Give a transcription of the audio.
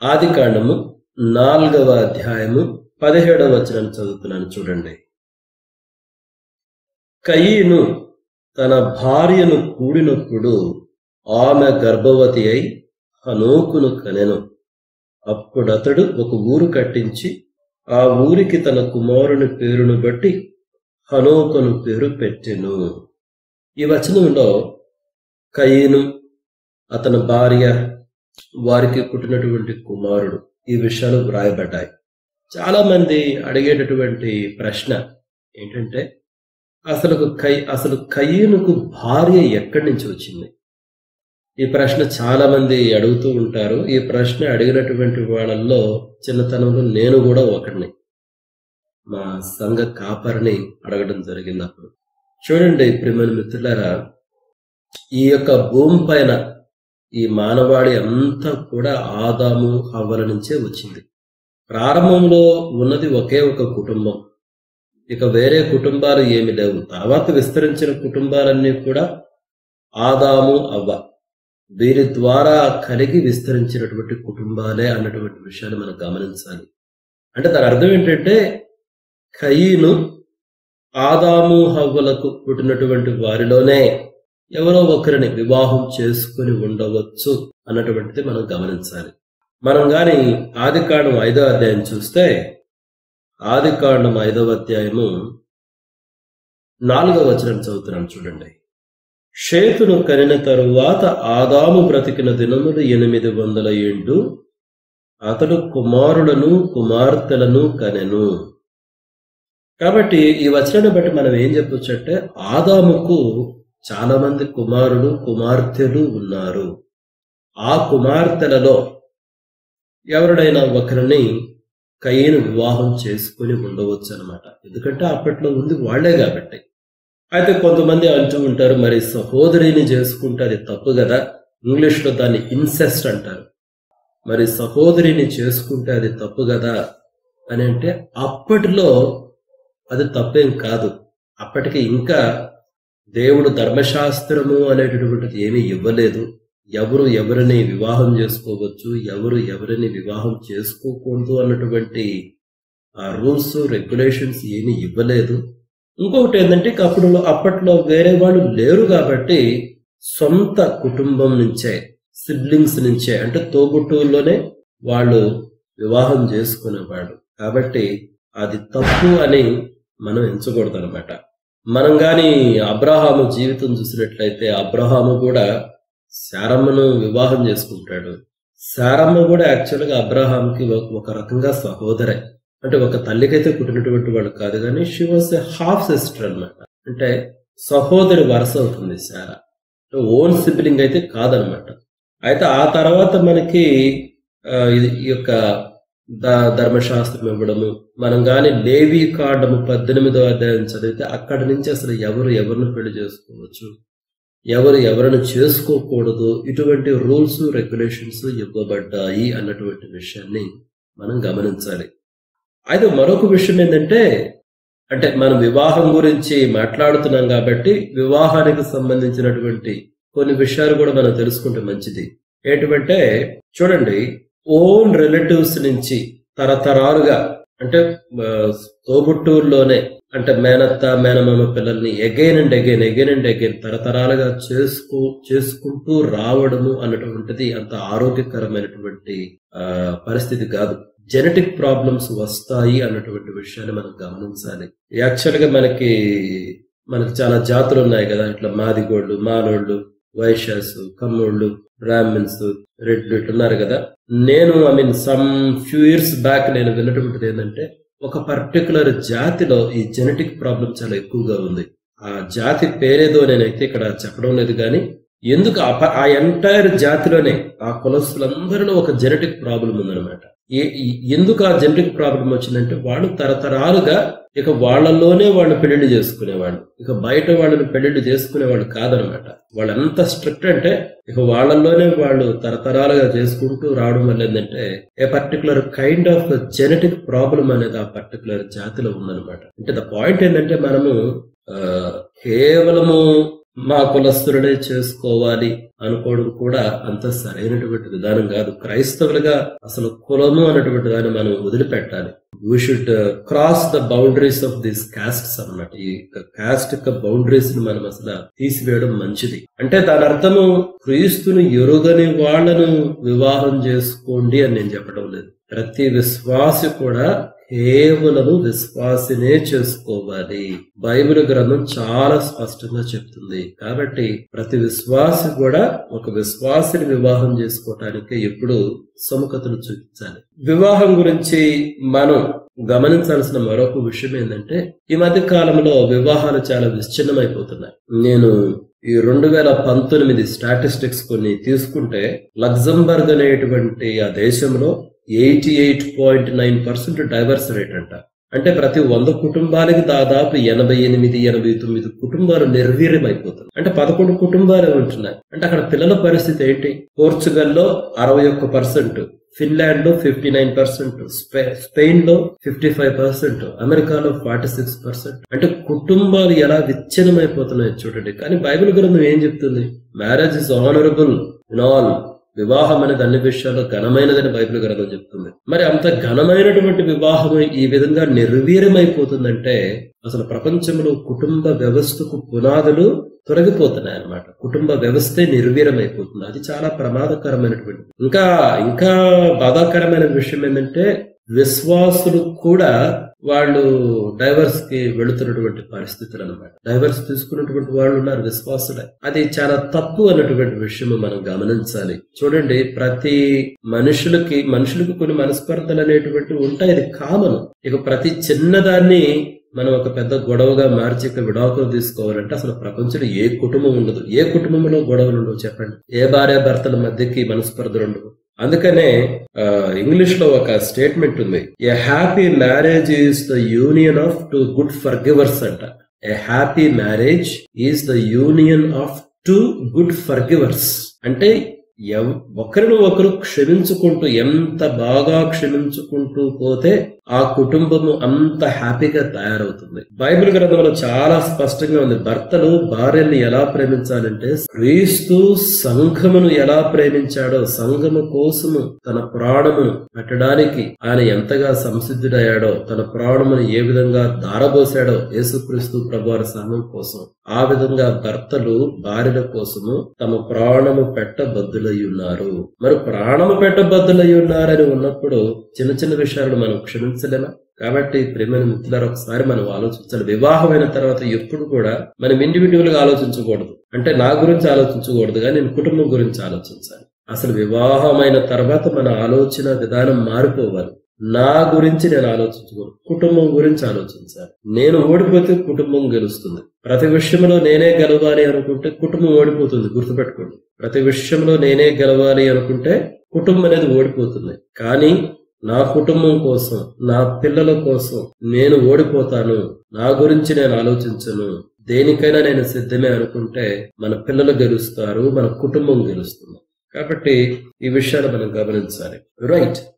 ఆది కాండము నాలుగవ అధ్యాయము పదిహేడవ వచనం చదువుతున్నాను చూడండి కయీను తన భార్యను కూడినప్పుడు ఆమె గర్భవతి అయి హనోకును కనెను అప్పుడతడు ఒక ఊరు కట్టించి ఆ ఊరికి తన కుమారుని పేరును బట్టి హనోకును పేరు పెట్టెను ఈ వచనంలో కయీను అతని భార్య వారికి పుట్టినటువంటి కుమారుడు ఈ విషయాలు వ్రాయబడ్డాయి చాలా మంది అడిగేటటువంటి ప్రశ్న ఏంటంటే అసలు కై అసలు కయ్యనుకు భార్య ఎక్కడి నుంచి వచ్చింది ఈ ప్రశ్న చాలా మంది అడుగుతూ ఉంటారు ఈ ప్రశ్న అడిగినటువంటి వాళ్ళల్లో చిన్నతనంలో నేను కూడా ఒకడిని మా సంఘ కాపరిని అడగడం జరిగింది అప్పుడు చూడండి ప్రియమైన మిత్రులారా ఈ యొక్క భూమి పైన ఈ మానవాళి అంతా కూడా ఆదాము హవ్వల నుంచే వచ్చింది ప్రారంభంలో ఉన్నది ఒకే ఒక కుటుంబం ఇక వేరే కుటుంబాలు ఏమి లేవు తర్వాత విస్తరించిన కుటుంబాలన్నీ కూడా ఆదాము అవ్వ వీరి ద్వారా కలిగి విస్తరించినటువంటి కుటుంబాలే అన్నటువంటి విషయాన్ని మనం గమనించాలి అంటే దాని అర్థం ఏంటంటే కయీను ఆదాము హవ్వలకు పుట్టినటువంటి వారిలోనే ఎవరో ఒకరిని వివాహం చేసుకుని ఉండవచ్చు అన్నటువంటిది మనం గమనించాలి మనం గాని ఆది కాండం ఐదో అధ్యాయం చూస్తే ఆది కాండం ఐదవ అధ్యాయము నాలుగవ వచనం చదువుతున్నాను చూడండి షేతును కనిన తరువాత ఆదాము బ్రతికిన దినములు ఎనిమిది వందల ఏండు అతడు కుమారులను కుమార్తెలను కనెను కాబట్టి ఈ వచనాన్ని బట్టి మనం ఏం చెప్పొచ్చు అంటే ఆదాముకు చాలా మంది కుమారులు కుమార్తెలు ఉన్నారు ఆ కుమార్తెలలో ఎవరినైనా ఒకరిని కయ్యను వివాహం చేసుకుని ఉండవచ్చు అనమాట ఎందుకంటే అప్పట్లో ఉంది వాళ్లే కాబట్టి అయితే కొంతమంది అంటూ ఉంటారు మరి సహోదరిని చేసుకుంటే అది తప్పు కదా ఇంగ్లీష్లో దాన్ని ఇన్సెస్ట్ అంటారు మరి సహోదరిని చేసుకుంటే అది తప్పు కదా అని అంటే అప్పటిలో అది తప్పేం కాదు అప్పటికి ఇంకా దేవుడు ధర్మశాస్త్రము అనేటటువంటిది ఏమీ ఇవ్వలేదు ఎవరు ఎవరిని వివాహం చేసుకోవచ్చు ఎవరు ఎవరిని వివాహం చేసుకోకూడదు అన్నటువంటి ఆ రూల్స్ రెగ్యులేషన్స్ ఏమీ ఇవ్వలేదు ఇంకొకటి ఏంటంటే అప్పుడు అప్పట్లో వేరే వాళ్ళు లేరు కాబట్టి సొంత కుటుంబం నుంచే సిబ్లింగ్స్ నుంచే అంటే తోబుట్టువుల్లోనే వాళ్ళు వివాహం చేసుకునేవాడు కాబట్టి అది తప్పు అని మనం ఎంచకూడదు అనమాట మనం గాని అబ్రహాము జీవితం చూసినట్లయితే అబ్రహాము కూడా శారమ్మను వివాహం చేసుకుంటాడు శారమ్మ కూడా యాక్చువల్గా అబ్రహాంకి ఒక రకంగా సహోదరే అంటే ఒక తల్లికైతే పుట్టినటువంటి వాళ్ళు కాదు కానీ she was a half sister అనమాట అంటే సహోదరి వరుస అవుతుంది శారా ఓన్ సిబ్లింగ్ అయితే కాదనమాట అయితే ఆ తర్వాత మనకి ఈ యొక్క ధర్మశాస్త్రం ఇవ్వడము మనం కానీ లేవి కాండము పద్దెనిమిదో అధ్యాయం చదివితే అక్కడి నుంచి అసలు ఎవరు ఎవరిని పెళ్లి చేసుకోవచ్చు ఎవరు ఎవరిని చేసుకోకూడదు ఇటువంటి రూల్స్ రెగ్యులేషన్స్ ఇవ్వబడ్డాయి అన్నటువంటి విషయాన్ని మనం గమనించాలి అయితే మరొక విషయం ఏంటంటే అంటే మనం వివాహం గురించి మాట్లాడుతున్నాం కాబట్టి వివాహానికి సంబంధించినటువంటి కొన్ని విషయాలు కూడా మనం తెలుసుకుంటే మంచిది ఏంటంటే చూడండి ఓన్ రిలేటివ్స్ నుంచి తరతరాలుగా అంటే తోబుట్టూరులోనే అంటే మేనత్త మేనమామ పిల్లల్ని again and again again and again తరతరాలుగా చేసుకు చేసుకుంటూ రావడము అన్నటువంటిది అంత ఆరోగ్యకరమైనటువంటి పరిస్థితి కాదు జెనెటిక్ ప్రాబ్లమ్స్ వస్తాయి అన్నటువంటి విషయాన్ని మనం గమనించాలి యాక్చువల్ గా మనకి మనకి చాలా జాతులు ఉన్నాయి కదా ఇట్లా మాదిగోళ్ళు మాలోళ్ళు వైశ్యాస్ కమ్మోళ్ళు బ్రాహ్మిన్స్ రెడ్లు ఇట్లున్నారు కదా నేను I mean some few years back నేను విన్నటువంటిది ఏంటంటే ఒక పర్టికులర్ జాతిలో ఈ జెనెటిక్ ప్రాబ్లం చాలా ఎక్కువగా ఉంది ఆ జాతి పేరేదో నేనైతే ఇక్కడ చెప్పడం లేదు కానీ ఎందుకు ఆ ఎంటైర్ జాతిలోనే ఆ కులస్తులందరిలో ఒక జెనెటిక్ ప్రాబ్లం ఉందన్నమాట ఎందుకు ఆ జెనెటిక్ ప్రాబ్లం వచ్చిందంటే వాళ్ళు తరతరాలుగా ఇక వాళ్ళలోనే వాళ్ళు పెళ్లిళ్ళు చేసుకునేవాళ్ళు ఇక బయట వాళ్ళని పెళ్లిళ్ళు చేసుకునేవాళ్ళు కాదనమాట వాళ్ళు ఎంత స్ట్రిక్ట్ అంటే ఇక వాళ్ళలోనే వాళ్ళు తరతరాలుగా చేసుకుంటూ రావడం వల్ల ఏంటంటే a particular kind of genetic problem అనేది ఆ పర్టికులర్ జాతిలో ఉందన్నమాట అంటే ద పాయింట్ ఏంటంటే మనము కేవలము మా కులస్తులనే చేసుకోవాలి అనుకోవడం కూడా అంత సరైనటువంటి విధానం కాదు క్రైస్తవులుగా అసలు కులము అన్నటువంటి దాన్ని మనం వదిలిపెట్టాలి we should cross the boundaries of this castes అన్నమాట ఈ కాస్ట్ యొక్క బౌండరీస్ ని మనం అసలు తీసివేయడం మంచిది అంటే దాని అర్థము క్రీస్తుని ఎరుగని వాళ్లను వివాహం చేసుకోండి అని నేను చెప్పడం లేదు ప్రతి విశ్వాసి కూడా కేవలము విశ్వాసినే చేసుకోవాలి బైబిల్ గ్రంథం చాలా స్పష్టంగా చెప్తుంది కాబట్టి ప్రతి విశ్వాసి కూడా ఒక విశ్వాసిని వివాహం చేసుకోవటానికి ఎప్పుడు సుముఖతను చూపించాలి వివాహం గురించి మనం గమనించాల్సిన మరొక విషయం ఏంటంటే ఈ మధ్య కాలంలో వివాహాలు చాలా విచ్ఛిన్నమైపోతున్నాయి నేను ఈ రెండు వేల పంతొమ్మిది స్టాటిస్టిక్స్ కొన్ని తీసుకుంటే లగ్జంబర్గ్ అనేటువంటి ఆ దేశంలో eighty eight point nine percent divorce rate అంట అంటే ప్రతి వంద కుటుంబాలకి దాదాపు ఎనభై ఎనిమిది ఎనభై తొమ్మిది కుటుంబాలు నిర్వీర్యం అయిపోతున్నాయి అంటే పదకొండు కుటుంబాలు ఉంటున్నాయి అంటే అక్కడ పిల్లల పరిస్థితి ఏంటి పోర్చుగల్లో అరవై ఒక్క పర్సెంట్ ఫిన్లాండ్ లో ఫిఫ్టీ నైన్ పర్సెంట్ స్పెయిన్ లో ఫిఫ్టీ ఫైవ్ పర్సెంట్ అమెరికాలో ఫార్టీ సిక్స్ పర్సెంట్ అంటే కుటుంబాలు ఎలా విచ్ఛిన్నమైపోతున్నాయో చూడండి కానీ బైబిల్ గ్రంథం ఏం చెప్తుంది marriage is honourable in all వివాహం అనేది అన్ని విషయాల్లో ఘనమైనదని బైబిల్ గ్రంథం చెప్తుంది మరి అంత ఘనమైనటువంటి వివాహం ఈ విధంగా నిర్వీర్యమైపోతుందంటే అసలు ప్రపంచంలో కుటుంబ వ్యవస్థకు పునాదులు తొలగిపోతున్నాయి అన్నమాట కుటుంబ వ్యవస్థే నిర్వీర్యమైపోతుంది అది చాలా ప్రమాదకరమైనటువంటి ఇంకా ఇంకా బాధాకరమైన విషయం ఏంటంటే విశ్వాసులు కూడా వాళ్ళు డైవర్స్ కి వెళుతున్నటువంటి పరిస్థితులు అనమాట డైవర్స్ తీసుకున్నటువంటి వాళ్ళు ఉన్నారు విశ్వాసులే అది చాలా తప్పు అన్నటువంటి విషయం మనం గమనించాలి చూడండి ప్రతి మనుషులకి మనుషులకు కొన్ని మనస్పర్ధలు అనేటువంటివి ఉంటాయి అది కామన్ ఇక ప్రతి చిన్నదాన్ని మనం ఒక పెద్ద గొడవగా మార్చి ఇక విడాకులు తీసుకోవాలంటే అసలు ప్రపంచంలో ఏ కుటుంబం ఉండదు ఏ కుటుంబంలో గొడవలు ఉండవు చెప్పండి ఏ భార్య భర్తల మధ్యకి మనస్పర్ధలు ఉండవు అందుకనే ఇంగ్లీష్ లో ఒక స్టేట్మెంట్ ఉంది a happy marriage is the union of two good forgivers అంట a happy marriage is the union of two good forgivers అంటే ఒకరిని ఒకరు క్షమించుకుంటూ ఎంత బాగా క్షమించుకుంటూ పోతే ఆ కుటుంబము అంత హ్యాపీగా తయారవుతుంది బైబిల్ గ్రంథంలో చాలా స్పష్టంగా ఉంది భర్తలు భార్యల్ని ఎలా ప్రేమించాలంటే క్రీస్తు సంఘమును ఎలా ప్రేమించాడో సంఘము కోసము తన ప్రాణము పెట్టడానికి ఆయన ఎంతగా సంసిద్ధుడయ్యాడో తన ప్రాణమును ఏ విధంగా దారబోసాడో యేసుక్రీస్తు ప్రభువారి సంఘం కోసం ఆ విధంగా భర్తలు భార్యల కోసము తమ ప్రాణము పెట్టబద్దులై ఉన్నారు మరి ప్రాణము పెట్టబద్దులై ఉన్నారని ఉన్నప్పుడు చిన్న చిన్న విషయాలను మనం క్షమించలేమా కాబట్టి ప్రేమైన మిత్రులారు ఒకసారి మనం ఆలోచించాలి వివాహమైన తర్వాత ఎప్పుడు కూడా మనం ఇండివిజువల్ గా ఆలోచించకూడదు అంటే నా గురించి ఆలోచించకూడదు కానీ నేను కుటుంబం గురించి ఆలోచించాలి అసలు వివాహమైన తర్వాత మన ఆలోచన విధానం మారిపోవాలి నా గురించి నేను ఆలోచించకూడదు కుటుంబం గురించి ఆలోచించాలి నేను ఓడిపోతే కుటుంబం గెలుస్తుంది ప్రతి విషయంలో నేనే గెలవాలి అనుకుంటే కుటుంబం ఓడిపోతుంది గుర్తుపెట్టుకోండి ప్రతి విషయంలో నేనే గెలవాలి అనుకుంటే కుటుంబం అనేది ఓడిపోతుంది కానీ నా కుటుంబం కోసం నా పిల్లల కోసం నేను ఓడిపోతాను నా గురించి నేను ఆలోచించను దేనికైనా నేను సిద్ధమే అనుకుంటే మన పిల్లలు గెలుస్తారు మన కుటుంబం గెలుస్తుంది కాబట్టి ఈ విషయాలు మనం గమనించాలి రైట్